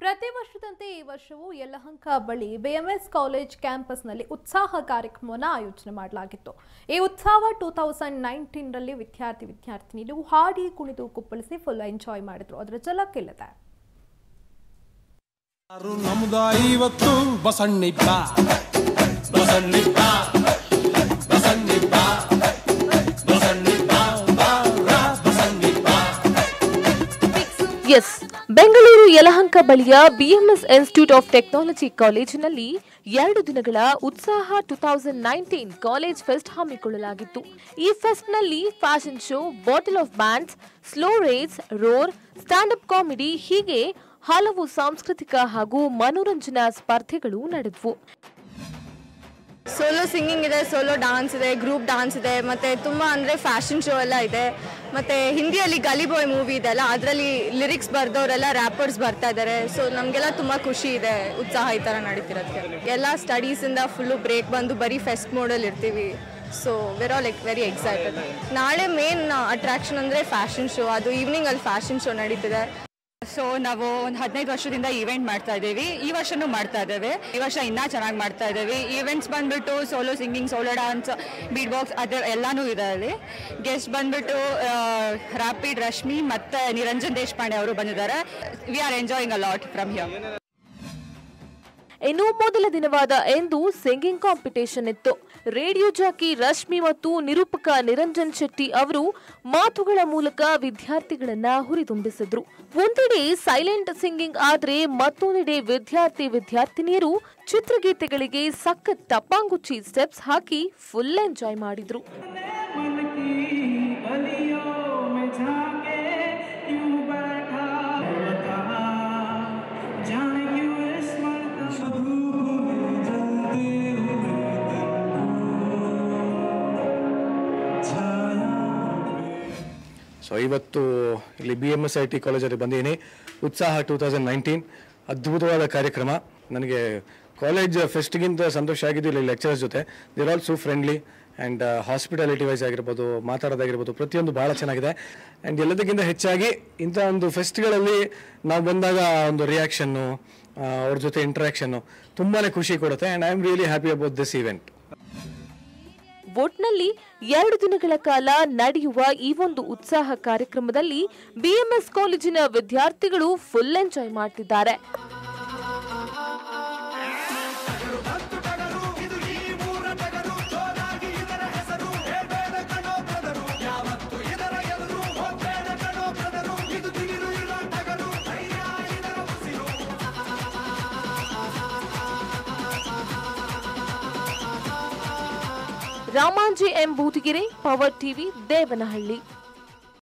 ಪ್ರತಿ ವರ್ಷದಂತೆ ಈ ವರ್ಷವೂ ಯಲಹಂಕ ಬಳಿ ಬಿಎಂಎಸ್ ಕಾಲೇಜ್ ಕ್ಯಾಂಪಸ್ನಲ್ಲಿ ಉತ್ಸಾಹ ಕಾರ್ಯಕ್ರಮವನ್ನು ಆಯೋಜನೆ ಮಾಡಲಾಗಿತ್ತು ಈ ಉತ್ಸವ ಟೂ ತೌಸಂಡ್ ನೈನ್ಟೀನ್ರಲ್ಲಿ ವಿದ್ಯಾರ್ಥಿ ವಿದ್ಯಾರ್ಥಿನಿಯರು ಹಾಡಿ ಕುಣಿದು ಕುಪ್ಪಳಿಸಿ ಫುಲ್ ಎಂಜಾಯ್ ಮಾಡಿದ್ರು ಅದರ ಝಲಕ್ ಇಲ್ಲದೆ ಯಾರು ನಮ್ದ ಇವತ್ತು ಬಸಣ್ಣಿಬ್ಬ ಬಸಣ್ಣಿಬ್ಬ ಬಸಣ್ಣಿಬ್ಬ ಬಸಣ್ಣಿಬ್ಬ ಬಾರ ಬಸಣ್ಣಿಬ್ಬ ಎಸ್ ಬೆಂಗಳೂರು ಯಲಹಂಕ ಬಳಿಯ ಬಿಎಂಎಸ್ ಇನ್ಸ್ಟಿಟ್ಯೂಟ್ ಆಫ್ ಟೆಕ್ನಾಲಜಿ ಕಾಲೇಜಿನಲ್ಲಿ ಎರಡು ದಿನಗಳ ಉತ್ಸಾಹ two thousand nineteen college fest ಹಮ್ಮಿಕೊಳ್ಳಲಾಗಿತ್ತು ಈ ಫೆಸ್ಟ್ನಲ್ಲಿ fashion show battle of bands slow race roar stand up comedy ಹೀಗೆ ಹಲವು ಸಾಂಸ್ಕೃತಿಕ ಹಾಗೂ ಮನೋರಂಜನಾ ಸ್ಪರ್ಧೆಗಳು ನಡೆದವು ಸೋಲೋ ಸಿಂಗಿಂಗ್ ಇದೆ ಸೋಲೋ ಡಾನ್ಸ್ ಇದೆ ಗ್ರೂಪ್ ಡಾನ್ಸ್ ಇದೆ ಮತ್ತೆ ತುಂಬ ಅಂದರೆ ಫ್ಯಾಷನ್ ಶೋ ಎಲ್ಲ ಇದೆ ಮತ್ತೆ ಹಿಂದಿಯಲ್ಲಿ ಗಲಿ ಬಾಯ್ ಮೂವಿ ಇದೆಲ್ಲ ಅದರಲ್ಲಿ ಲಿರಿಕ್ಸ್ ಬರ್ದವರೆಲ್ಲ ರ್ಯಾಪರ್ಸ್ ಬರ್ತಾ ಇದ್ದಾರೆ ಸೊ ನಮಗೆಲ್ಲ ತುಂಬ ಖುಷಿ ಇದೆ ಉತ್ಸಾಹ ಈ ಥರ ನಡೀತಿರೋದಕ್ಕೆ ಎಲ್ಲ ಸ್ಟಡೀಸಿಂದ ಫುಲ್ಲು ಬ್ರೇಕ್ ಬಂದು ಬರೀ ಫೆಸ್ಟ್ ಮೋಡಲ್ಲಿ ಇರ್ತೀವಿ so we're all like very excited ನಾಳೆ ಮೇನ್ ಅಟ್ರಾಕ್ಷನ್ ಅಂದರೆ ಫ್ಯಾಷನ್ ಶೋ ಅದು ಈವ್ನಿಂಗ್ ಅಲ್ಲಿ ಫ್ಯಾಷನ್ ಶೋ ನಡೀತಿದೆ ಸೊ ನಾವು ಒಂದು ಹದಿನೈದು ವರ್ಷದಿಂದ ಈವೆಂಟ್ ಮಾಡ್ತಾ ಇದ್ದೀವಿ ಈ ವರ್ಷನೂ ಮಾಡ್ತಾ ಇದ್ದೇವೆ ಈ ವರ್ಷ ಇನ್ನೂ ಚೆನ್ನಾಗಿ ಮಾಡ್ತಾ ಇದ್ದೀವಿ ಈವೆಂಟ್ಸ್ ಬಂದ್ಬಿಟ್ಟು solo singing solo dance beat box ಅದು ಎಲ್ಲನೂ ಇದೆ ಅಲ್ಲಿ ಗೆಸ್ಟ್ ಬಂದ್ಬಿಟ್ಟು ರ್ಯಾಪಿಡ್ ರಶ್ಮಿ ಮತ್ತು ನಿರಂಜನ್ ದೇಶಪಾಂಡೆ ಅವರು ಬಂದಿದ್ದಾರೆ we are enjoying a lot from here ಇನ್ನು ಮೊದಲ ದಿನವಾದ ಎಂದು ಸಿಂಗಿಂಗ್ ಕಾಂಪಿಟೇಷನ್ ಇತ್ತು ರೇಡಿಯೋ ಜಾಕಿ ರಶ್ಮಿ ಮತ್ತು ನಿರೂಪಕ ನಿರಂಜನ್ ಶೆಟ್ಟಿ ಅವರು ಮಾತುಗಳ ಮೂಲಕ ವಿದ್ಯಾರ್ಥಿಗಳನ್ನ ಹುರಿದುಂಬಿಸಿದ್ರು ಒಂದೆಡೆ ಸೈಲೆಂಟ್ ಸಿಂಗಿಂಗ್ ಆದ್ರೆ ಮತ್ತೊಂದೆಡೆ ವಿದ್ಯಾರ್ಥಿ ವಿದ್ಯಾರ್ಥಿನಿಯರು ಚಿತ್ರಗೀತೆಗಳಿಗೆ ಸಖತ್ ಟಪಾಂಗುಚ್ಚಿ ಸ್ಟೆಪ್ಸ್ ಹಾಕಿ ಫುಲ್ ಎಂಜಾಯ್ ಮಾಡಿದ್ರು ಸೊ ಇವತ್ತು ಇಲ್ಲಿ B M S I T ಕಾಲೇಜಲ್ಲಿ ಬಂದಿದ್ದೀನಿ ಉತ್ಸಾಹ ಟೂ ತೌಸಂಡ್ ನೈನ್ಟೀನ್ ಅದ್ಭುತವಾದ ಕಾರ್ಯಕ್ರಮ ನನಗೆ ಕಾಲೇಜ್ ಫೆಸ್ಟ್ಗಿಂತ ಸಂತೋಷ ಆಗಿದ್ದು ಇಲ್ಲಿ ಲೆಕ್ಚರರ್ಸ್ ಜೊತೆ they're all so friendly and hospitality wise ಆಗಿರ್ಬೋದು ಮಾತಾಡೋದಾಗಿರ್ಬೋದು ಪ್ರತಿಯೊಂದು ಭಾಳ ಚೆನ್ನಾಗಿದೆ ಆ್ಯಂಡ್ ಎಲ್ಲದಕ್ಕಿಂತ ಹೆಚ್ಚಾಗಿ ಇಂಥ ಒಂದು ಫೆಸ್ಟ್ಗಳಲ್ಲಿ ನಾವು ಬಂದಾಗ ಒಂದು ರಿಯಾಕ್ಷನ್ನು ಅವ್ರ ಜೊತೆ ಇಂಟ್ರಾಕ್ಷನ್ನು ತುಂಬಾ ಖುಷಿ ಕೊಡುತ್ತೆ and I am really happy about this event ಒಟ್ನಲ್ಲಿ ಎರಡು ದಿನಗಳ ಕಾಲ ನಡೆಯುವ ಈ ಒಂದು ಉತ್ಸಾಹ ಕಾರ್ಯಕ್ರಮದಲ್ಲಿ ಬಿಎಂಎಸ್ ಕಾಲೇಜಿನ ವಿದ್ಯಾರ್ಥಿಗಳು ಫುಲ್ ಎಂಜಾಯ್ ಮಾಡ್ತಿದ್ದಾರೆ Ramanji M Boodigere power TV Devanahalli